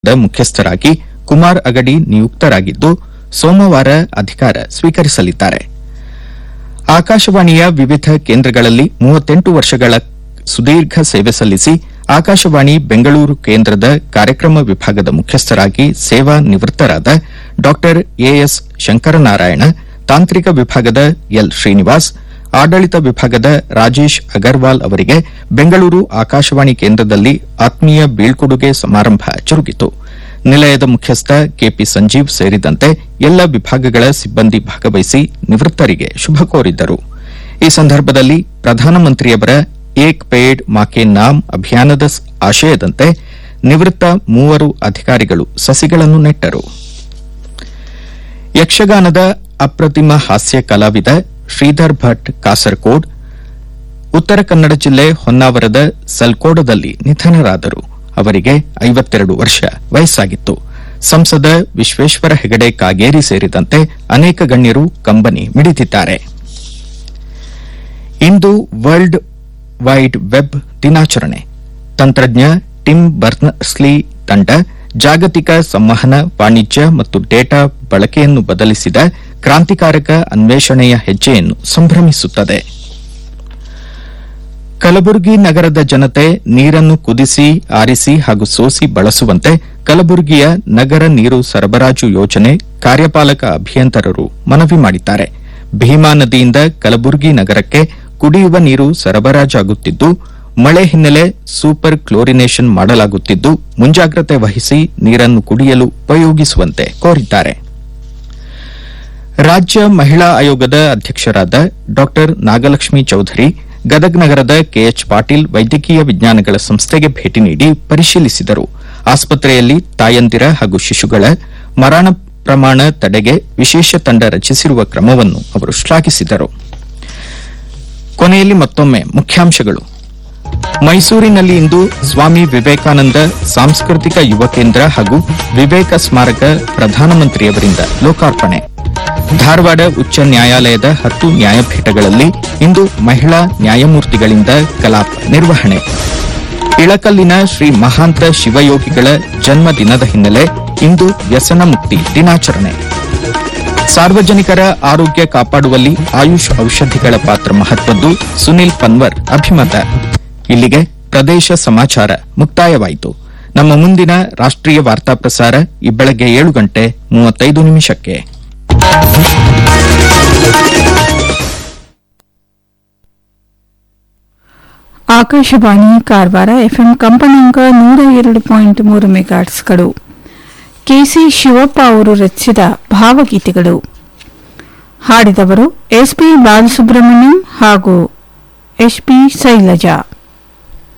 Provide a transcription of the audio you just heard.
ವಿಭಾಗದ ಮುಖ್ಯಸ್ಥರಾಗಿ ಕುಮಾರ್ ಅಗಡಿ ನಿಯುಕ್ತರಾಗಿದ್ದು ಸೋಮವಾರ ಅಧಿಕಾರ ಸ್ವೀಕರಿಸಲಿದ್ದಾರೆ ಆಕಾಶವಾಣಿಯ ವಿವಿಧ ಕೇಂದ್ರಗಳಲ್ಲಿ ಮೂವತ್ತೆಂಟು ವರ್ಷಗಳ ಸುದೀರ್ಘ ಸೇವೆ ಸಲ್ಲಿಸಿ ಆಕಾಶವಾಣಿ ಬೆಂಗಳೂರು ಕೇಂದ್ರದ ಕಾರ್ಯಕ್ರಮ ವಿಭಾಗದ ಮುಖ್ಯಸ್ಥರಾಗಿ ಸೇವಾ ನಿವೃತ್ತರಾದ ಡಾ ಎಎಸ್ ಶಂಕರನಾರಾಯಣ ತಾಂತ್ರಿಕ ವಿಭಾಗದ ಎಲ್ ಶ್ರೀನಿವಾಸ್ ಆಡಳಿತ ವಿಭಾಗದ ರಾಜೇಶ್ ಅಗರ್ವಾಲ್ ಅವರಿಗೆ ಬೆಂಗಳೂರು ಆಕಾಶವಾಣಿ ಕೇಂದ್ರದಲ್ಲಿ ಆತ್ಮೀಯ ಬೀಳ್ಕೊಡುಗೆ ಸಮಾರಂಭ ಜರುಗಿತು ನಿಲಯದ ಮುಖ್ಯಸ್ಥ ಕೆಪಿ ಸಂಜೀವ್ ಸೇರಿದಂತೆ ಎಲ್ಲ ವಿಭಾಗಗಳ ಸಿಬ್ಬಂದಿ ಭಾಗವಹಿಸಿ ನಿವೃತ್ತರಿಗೆ ಶುಭ ಕೋರಿದ್ದರು ಈ ಸಂದರ್ಭದಲ್ಲಿ ಪ್ರಧಾನಮಂತ್ರಿಯವರ ಏಕ್ ಪೇಡ್ ಮಾಕೆ ನಾಮ್ ಅಭಿಯಾನದ ಆಶಯದಂತೆ ನಿವೃತ್ತ ಮೂವರು ಅಧಿಕಾರಿಗಳು ಸಸಿಗಳನ್ನು ನೆಟ್ಟರು ಯಕ್ಷಗಾನದ ಅಪ್ರತಿಮ ಹಾಸ್ಯ ಕಲಾವಿದ ಶ್ರೀಧರ್ ಭಟ್ ಕಾಸರಕೋಡ್ ಉತ್ತರ ಕನ್ನಡ ಜಿಲ್ಲೆ ಹೊನ್ನಾವರದ ಸಲ್ಕೋಡದಲ್ಲಿ ನಿಧನರಾದರು ಅವರಿಗೆ ಐವತ್ತೆರಡು ವರ್ಷ ವಯಸ್ಸಾಗಿತ್ತು ಸಂಸದ ವಿಶ್ವೇಶ್ವರ ಹೆಗಡೆ ಕಾಗೇರಿ ಸೇರಿದಂತೆ ಅನೇಕ ಗಣ್ಯರು ಕಂಬನಿ ಮಿಡಿದಿದ್ದಾರೆ ಇಂದು ವರ್ಲ್ಡ್ ವೈಡ್ ವೆಬ್ ದಿನಾಚರಣೆ ತಂತ್ರಜ್ಞ ಟಿಮ್ ಬರ್ನಸ್ಲಿ ತಂಡ ಜಾಗತಿಕ ಸಂವಹನ ವಾಣಿಜ್ಯ ಮತ್ತು ಡೇಟಾ ಬಳಕೆಯನ್ನು ಬದಲಿಸಿದ ಕ್ರಾಂತಿಕಾರಕ ಅನ್ವೇಷಣೆಯ ಹೆಜ್ಜೆಯನ್ನು ಸಂಭ್ರಮಿಸುತ್ತದೆ ಕಲಬುರಗಿ ನಗರದ ಜನತೆ ನೀರನ್ನು ಕುದಿಸಿ ಆರಿಸಿ ಹಾಗೂ ಸೋಸಿ ಬಳಸುವಂತೆ ಕಲಬುರಗಿಯ ನಗರ ನೀರು ಸರಬರಾಜು ಯೋಜನೆ ಕಾರ್ಯಪಾಲಕ ಅಭಿಯಂತರರು ಮನವಿ ಮಾಡಿದ್ದಾರೆ ಭೀಮಾ ನದಿಯಿಂದ ಕಲಬುರಗಿ ನಗರಕ್ಕೆ ಕುಡಿಯುವ ನೀರು ಸರಬರಾಜಾಗುತ್ತಿದ್ದು ಮಳೆ ಹಿನ್ನೆಲೆ ಸೂಪರ್ ಕ್ಲೋರಿನೇಷನ್ ಮಾಡಲಾಗುತ್ತಿದ್ದು ಮುಂಜಾಗ್ರತೆ ವಹಿಸಿ ನೀರನ್ನು ಕುಡಿಯಲು ಉಪಯೋಗಿಸುವಂತೆ ಕೋರಿದ್ದಾರೆ ರಾಜ್ಯ ಮಹಿಳಾ ಆಯೋಗದ ಅಧ್ಯಕ್ಷರಾದ ಡಾ ನಾಗಲಕ್ಷ್ಮಿ ಚೌಧರಿ ಗದಗ್ ನಗರದ ಕೆಎಚ್ ಪಾಟೀಲ್ ವೈದ್ಯಕೀಯ ವಿಜ್ಞಾನಗಳ ಸಂಸ್ಥೆಗೆ ಭೇಟಿ ನೀಡಿ ಪರಿಶೀಲಿಸಿದರು ಆಸ್ಪತ್ರೆಯಲ್ಲಿ ತಾಯಂದಿರ ಹಾಗೂ ಶಿಶುಗಳ ಮರಣ ಪ್ರಮಾಣ ತಡೆಗೆ ವಿಶೇಷ ತಂಡ ರಚಿಸಿರುವ ಕ್ರಮವನ್ನು ಅವರು ಶ್ಲಾಘಿಸಿದರು ಕೊನೆಯಲ್ಲಿ ಮತ್ತೊಮ್ಮೆ ಮುಖ್ಯಾಂಶಗಳು ಮೈಸೂರಿನಲ್ಲಿ ಇಂದು ಸ್ವಾಮಿ ವಿವೇಕಾನಂದ ಸಾಂಸ್ಕೃತಿಕ ಯುವ ಕೇಂದ್ರ ಹಾಗೂ ವಿವೇಕ ಸ್ಮಾರಕ ಪ್ರಧಾನಮಂತ್ರಿಯವರಿಂದ ಲೋಕಾರ್ಪಣೆ ಧಾರವಾಡ ಉಚ್ಚ ನ್ಯಾಯಾಲಯದ ಹತ್ತು ನ್ಯಾಯಪೀಠಗಳಲ್ಲಿ ಇಂದು ಮಹಿಳಾ ನ್ಯಾಯಮೂರ್ತಿಗಳಿಂದ ಕಲಾಪ ನಿರ್ವಹಣೆ ಇಳಕಲ್ಲಿನ ಶ್ರೀ ಮಹಾಂತ ಶಿವಯೋಗಿಗಳ ಜನ್ಮ ದಿನದ ಹಿನ್ನೆಲೆ ಇಂದು ವ್ಯಸನ ಮುಕ್ತಿ ದಿನಾಚರಣೆ ಸಾರ್ವಜನಿಕರ ಆರೋಗ್ಯ ಕಾಪಾಡುವಲ್ಲಿ ಆಯುಷ್ ಔಷಧಿಗಳ ಪಾತ್ರ ಮಹತ್ವದ್ದು ಸುನಿಲ್ ಪನ್ವರ್ ಅಭಿಮತ ಇಲ್ಲಿಗೆ ಪ್ರದೇಶ ಸಮಾಚಾರ ಮುಕ್ತಾಯವಾಯಿತು ನಮ್ಮ ಮುಂದಿನ ರಾಷ್ಟ್ರೀಯ ವಾರ್ತಾ ಪ್ರಸಾರ ಈ ಬೆಳಗ್ಗೆ ಏಳು ಗಂಟೆ ಮೂವತ್ತೈದು ನಿಮಿಷಕ್ಕೆ ಆಕಾಶವಾಣಿ ಕಾರವಾರ ಎಫ್ಎಂ ಕಂಪನಾಂಕ ನೂರ ಎರಡು ಪಾಯಿಂಟ್ ಮೂರು ಮೆಗಾಟ್ಸ್ಗಳು ಕೆಸಿ ಶಿವಪ್ಪ ಅವರು ರಚಿಸಿದ ಭಾವಗೀತೆಗಳು ಹಾಡಿದವರು ಎಸ್ಪಿ ಬಾಲಸುಬ್ರಹ್ಮಣ್ಯಂ ಹಾಗೂ ಎಚ್ಪಿ ಶೈಲಜಾ